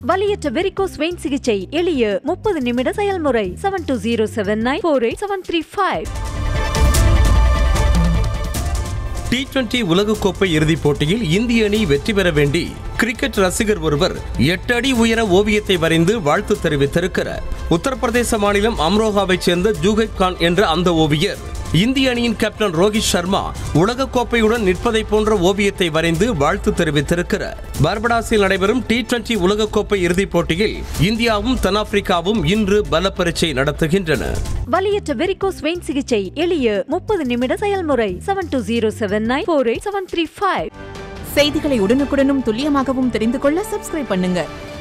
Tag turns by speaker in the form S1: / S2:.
S1: வலியற்ற varicose vein சிகிச்சை எளிய முப்பது நிமிட செயல்முறை seven two zero seven nine four eight seven three five
S2: T twenty உலகக்கோப்பை இறுதிப் போட்டியில் இந்திய அணி வெற்றி பெற வேண்டி கிரிக்கெட் ரசிகர் ஒருவர் எட்டு அடி உயர ஓவியத்தை வரைந்து வாழ்த்து தெரிவித்திருக்கிறார் உத்தரப்பிரதேச மாநிலம் அம்ரோகாவைச் சேர்ந்த ஜூகைப் கான் என்ற அந்த ஓவியர் இந்திய அணியின் கேப்டன் ரோஹித் சர்மா உலகக்கோப்பையுடன் நிற்பதை போன்ற ஓவியத்தை வரைந்து வாழ்த்து தெரிவித்திருக்கிறார் பார்படாஸில் நடைபெறும் டி டுவெண்டி உலகக்கோப்பை இறுதிப் போட்டியில் இந்தியாவும் தென்னாப்பிரிக்காவும் இன்று பல பரீட்சை நடத்துகின்றன
S1: வலியற்ற வெரிகோஸ் வெயின் சிகிச்சை எளிய முப்பது நிமிட செயல்முறை seven two zero seven nine four eight seven three five
S3: செய்திகளை உடனுக்குடனும் துல்லியமாகவும் தெரிந்து கொள்ள சப்ஸ்கிரைப் பண்ணுங்க